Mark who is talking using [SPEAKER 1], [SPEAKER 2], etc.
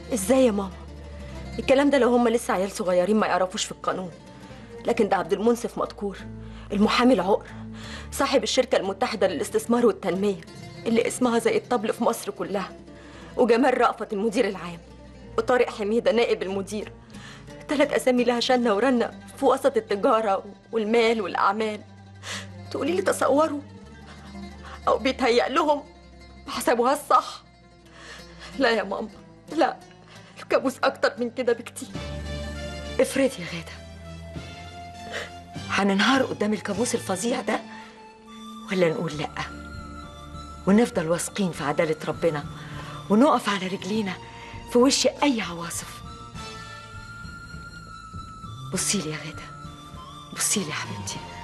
[SPEAKER 1] ازاي يا ماما الكلام ده لو هم لسه عيال صغيرين ما يعرفوش في القانون لكن ده عبد المنصف مذكور المحامي العقر صاحب الشركة المتحدة للاستثمار والتنمية اللي اسمها زي الطبل في مصر كلها وجمال رأفت المدير العام وطارق حميدة نائب المدير ثلاث أسامي لها شنة ورنة في وسط التجارة والمال والأعمال تقولي لي تصوروا أو بيتهيأ لهم وحسبوها الصح لا يا ماما لا الكابوس أكتر من كده بكتير
[SPEAKER 2] افرضي يا غادة هننهار قدام الكابوس الفظيع ده ولا نقول لأ ونفضل واثقين في عدالة ربنا ونقف على رجلينا في وش أي عواصف بصي لي يا غادة بصي لي يا حبيبتي